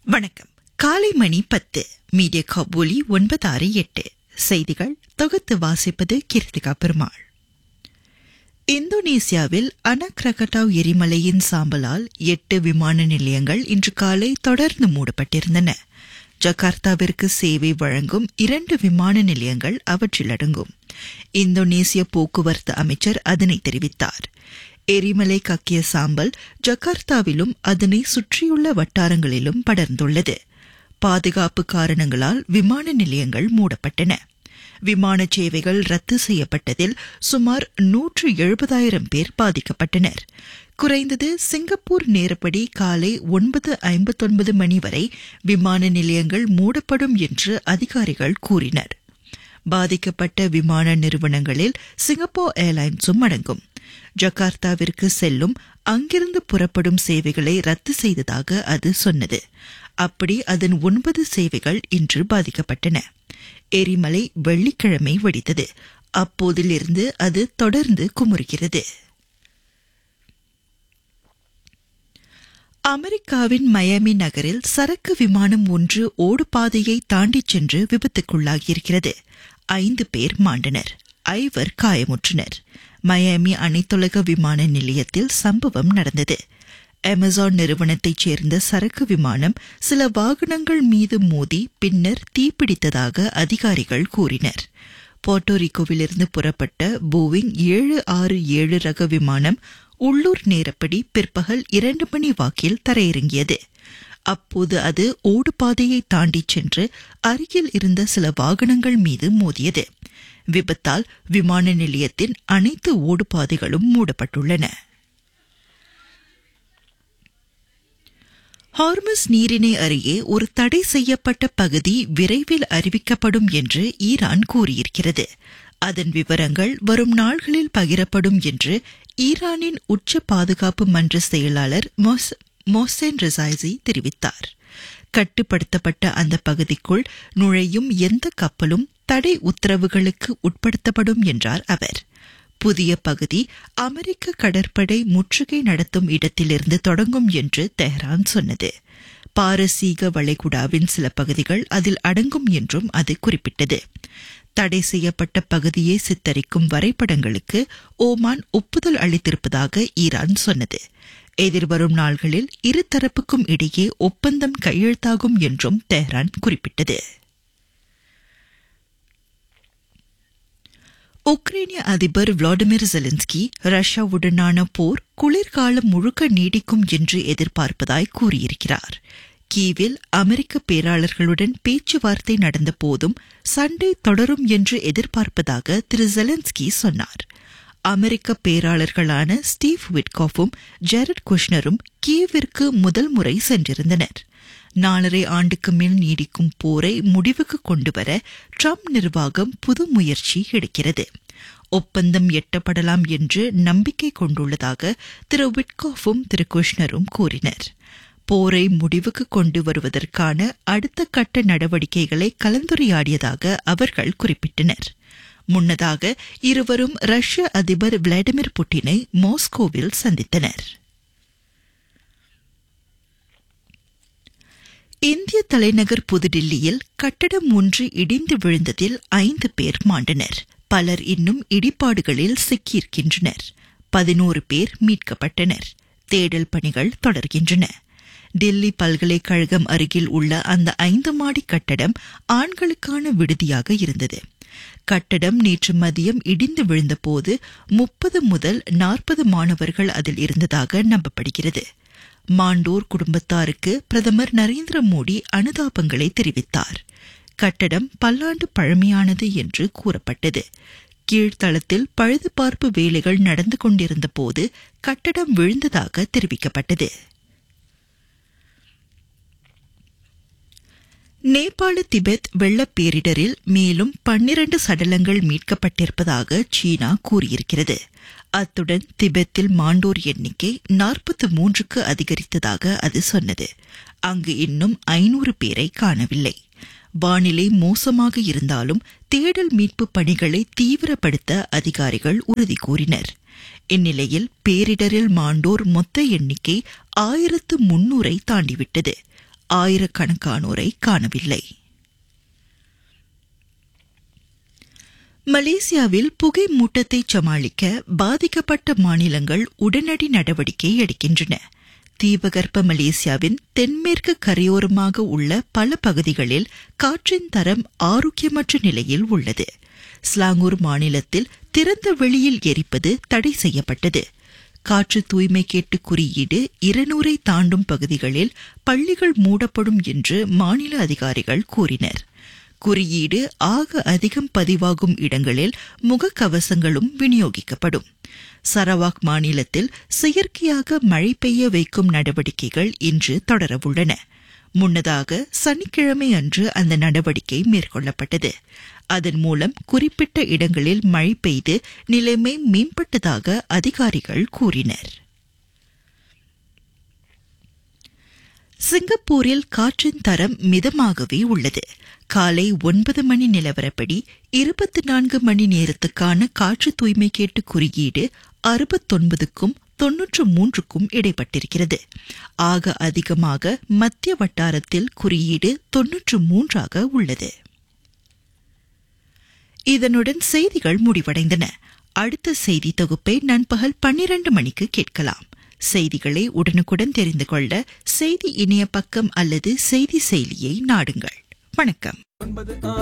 வணக்கம் காலை மணி பத்து மீடியா கபூலி ஒன்பது ஆறு எட்டு செய்திகள் தொகுத்து வாசிப்பது கீர்த்திகா பெருமாள் இந்தோனேசியாவில் அனக்ரகட்டாவ் எரிமலையின் சாம்பலால் எட்டு விமான நிலையங்கள் இன்று காலை தொடர்ந்து மூடப்பட்டிருந்தன ஜகார்த்தாவிற்கு சேவை வழங்கும் இரண்டு விமான நிலையங்கள் அவற்றில் அடங்கும் இந்தோனேசிய போக்குவரத்து அமைச்சர் அதனை தெரிவித்தார் எரிமலை கக்கிய சாம்பல் ஜகார்த்தாவிலும் அதனை சுற்றியுள்ள வட்டாரங்களிலும் படர்ந்துள்ளது பாதுகாப்பு காரணங்களால் விமான நிலையங்கள் மூடப்பட்டன விமான சேவைகள் ரத்து செய்யப்பட்டதில் சுமார் நூற்று எழுபதாயிரம் பேர் பாதிக்கப்பட்டனர் குறைந்தது சிங்கப்பூர் நேரப்படி காலை ஒன்பது ஐம்பத்தொன்பது மணி வரை விமான நிலையங்கள் மூடப்படும் என்று அதிகாரிகள் கூறினர் பாதிக்கப்பட்ட விமான நிறுவனங்களில் சிங்கப்பூர் ஏர்லைன்ஸும் அடங்கும் ஜகார்த்தாவிற்கு செல்லும் அங்கிருந்து புறப்படும் சேவைகளை ரத்து செய்ததாக அது சொன்னது அப்படி அதன் ஒன்பது சேவைகள் இன்று பாதிக்கப்பட்டன எரிமலை வெள்ளிக்கிழமை வெடித்தது அப்போதிலிருந்து அது தொடர்ந்து குமுறுகிறது அமெரிக்காவின் மயமி நகரில் சரக்கு விமானம் ஒன்று ஓடுபாதையை தாண்டிச் சென்று விபத்துக்குள்ளாகியிருக்கிறது ஐந்து பேர் மாண்டனர் ஐவர் காயமுற்றனர் மயாமி அனைத்துலக விமான நிலையத்தில் சம்பவம் நடந்தது அமேசான் நிறுவனத்தைச் சேர்ந்த சரக்கு விமானம் சில வாகனங்கள் மீது மோதி பின்னர் தீப்பிடித்ததாக அதிகாரிகள் கூறினர் போர்ட்டோரிக்கோவிலிருந்து புறப்பட்ட போவிங் ஏழு ஆறு ஏழு ரக விமானம் உள்ளூர் நேரப்படி பிற்பகல் இரண்டு மணி வாக்கில் தரையிறங்கியது அப்போது அது ஓடுபாதையை தாண்டிச் சென்று அருகில் இருந்த சில வாகனங்கள் மீது மோதியது விபத்தால் விமான நிலையத்தின் அனைத்து ஓடுபாதைகளும் மூடப்பட்டுள்ளன ஹார்மஸ் நீரிணை அருகே ஒரு தடை செய்யப்பட்ட பகுதி விரைவில் அறிவிக்கப்படும் என்று ஈரான் கூறியிருக்கிறது அதன் விவரங்கள் வரும் நாள்களில் பகிரப்படும் என்று ஈரானின் உச்ச பாதுகாப்பு மன்ற செயலாளர் மொசேன் ரிசாய்சி தெரிவித்தார் கட்டுப்படுத்தப்பட்ட அந்த பகுதிக்குள் நுழையும் எந்த கப்பலும் தடை உத்தரவுகளுக்கு உட்படுத்தப்படும் என்றார் அவர் புதிய பகுதி அமெரிக்க கடற்படை முற்றுகை நடத்தும் இடத்திலிருந்து தொடங்கும் என்று தெஹ்ரான் சொன்னது பாரசீக வளைகுடாவின் சில பகுதிகள் அதில் அடங்கும் என்றும் அது குறிப்பிட்டது தடை செய்யப்பட்ட பகுதியை சித்தரிக்கும் வரைபடங்களுக்கு ஓமான் ஒப்புதல் அளித்திருப்பதாக ஈரான் சொன்னது எதிர்வரும் நாள்களில் இருதரப்புக்கும் இடையே ஒப்பந்தம் கையெழுத்தாகும் என்றும் தெஹ்ரான் குறிப்பிட்டது உக்ரைனிய அதிபர் விளாடிமிர் ஜெலன்ஸ்கி ரஷ்யாவுடனான போர் குளிர்காலம் முழுக்க நீடிக்கும் என்று எதிர்பார்ப்பதாய் கூறியிருக்கிறார் கீவில் அமெரிக்க பேராளர்களுடன் பேச்சுவார்த்தை நடந்த போதும் சண்டை தொடரும் என்று எதிர்பார்ப்பதாக திரு ஜெலன்ஸ்கி சொன்னார் அமெரிக்க பேராளர்களான ஸ்டீவ் விட்காஃபும் ஜெரட் குஷ்னரும் கீவிற்கு முதல் முறை சென்றிருந்தனர் நாலரை ஆண்டுக்கு மேல் நீடிக்கும் போரை முடிவுக்கு கொண்டுவர ட்ரம்ப் நிர்வாகம் புது முயற்சி எடுக்கிறது ஒப்பந்தம் எட்டப்படலாம் என்று நம்பிக்கை கொண்டுள்ளதாக திரு விட்காஃபும் திரு குஷ்னரும் கூறினர் போரை முடிவுக்கு கொண்டு வருவதற்கான அடுத்த கட்ட நடவடிக்கைகளை கலந்துரையாடியதாக அவர்கள் குறிப்பிட்டனர் முன்னதாக இருவரும் ரஷ்ய அதிபர் விளாடிமிர் புட்டினை மாஸ்கோவில் சந்தித்தனர் இந்திய தலைநகர் புதுடில்லியில் கட்டடம் ஒன்று இடிந்து விழுந்ததில் ஐந்து பேர் மாண்டனர் பலர் இன்னும் இடிபாடுகளில் சிக்கியிருக்கின்றனர் பதினோரு பேர் மீட்கப்பட்டனர் தேடல் பணிகள் தொடர்கின்றன டெல்லி பல்கலைக்கழகம் அருகில் உள்ள அந்த ஐந்து மாடி கட்டடம் ஆண்களுக்கான விடுதியாக இருந்தது கட்டடம் நேற்று மதியம் இடிந்து விழுந்தபோது முப்பது முதல் நாற்பது மாணவர்கள் அதில் இருந்ததாக நம்பப்படுகிறது மாண்டோர் குடும்பத்தாருக்கு பிரதமர் நரேந்திர மோடி அனுதாபங்களை தெரிவித்தார் கட்டடம் பல்லாண்டு பழமையானது என்று கூறப்பட்டது கீழ்த்தளத்தில் பழுதுபார்ப்பு வேலைகள் நடந்து கொண்டிருந்த போது கட்டடம் விழுந்ததாக தெரிவிக்கப்பட்டது நேபாள திபெத் வெள்ளப்பேரிடரில் மேலும் பன்னிரண்டு சடலங்கள் மீட்கப்பட்டிருப்பதாக சீனா கூறியிருக்கிறது அத்துடன் திபெத்தில் மாண்டோர் எண்ணிக்கை நாற்பத்து மூன்றுக்கு அதிகரித்ததாக அது சொன்னது அங்கு இன்னும் ஐநூறு பேரை காணவில்லை வானிலை மோசமாக இருந்தாலும் தேடல் மீட்பு பணிகளை தீவிரப்படுத்த அதிகாரிகள் உறுதி கூறினர் இந்நிலையில் பேரிடரில் மாண்டோர் மொத்த எண்ணிக்கை ஆயிரத்து முன்னூரை தாண்டிவிட்டது ஆயிரக்கணக்கானோரை காணவில்லை மலேசியாவில் புகை மூட்டத்தை சமாளிக்க பாதிக்கப்பட்ட மாநிலங்கள் உடனடி நடவடிக்கை எடுக்கின்றன தீபகற்ப மலேசியாவின் தென்மேற்கு கரையோரமாக உள்ள பல பகுதிகளில் காற்றின் தரம் ஆரோக்கியமற்ற நிலையில் உள்ளது ஸ்லாங்கூர் மாநிலத்தில் திறந்த வெளியில் எரிப்பது தடை செய்யப்பட்டது காற்று தூய்மை கேட்டு குறியீடு இருநூறை தாண்டும் பகுதிகளில் பள்ளிகள் மூடப்படும் என்று மாநில அதிகாரிகள் கூறினர் குறியீடு ஆக அதிகம் பதிவாகும் இடங்களில் முகக்கவசங்களும் விநியோகிக்கப்படும் சரவாக் மாநிலத்தில் செயற்கையாக மழை பெய்ய வைக்கும் நடவடிக்கைகள் இன்று தொடரவுள்ளன முன்னதாக சனிக்கிழமை அன்று அந்த நடவடிக்கை மேற்கொள்ளப்பட்டது அதன் மூலம் குறிப்பிட்ட இடங்களில் மழை பெய்து நிலைமை மேம்பட்டதாக அதிகாரிகள் கூறினர் சிங்கப்பூரில் காற்றின் தரம் மிதமாகவே உள்ளது காலை ஒன்பது மணி நிலவரப்படி இருபத்தி நான்கு மணி நேரத்துக்கான காற்று தூய்மை கேட்டு குறியீடு அறுபத்தொன்பதுக்கும் தொன்னூற்று மூன்றுக்கும் இடைப்பட்டிருக்கிறது ஆக அதிகமாக மத்திய வட்டாரத்தில் குறியீடு தொன்னூற்று மூன்றாக உள்ளது இதனுடன் செய்திகள் முடிவடைந்தன அடுத்த செய்தி தொகுப்பை நண்பகல் பன்னிரண்டு மணிக்கு கேட்கலாம் செய்திகளை உடனுக்குடன் தெரிந்து கொள்ள செய்தி இணைய பக்கம் அல்லது செய்தி செயலியை நாடுங்கள் வணக்கம்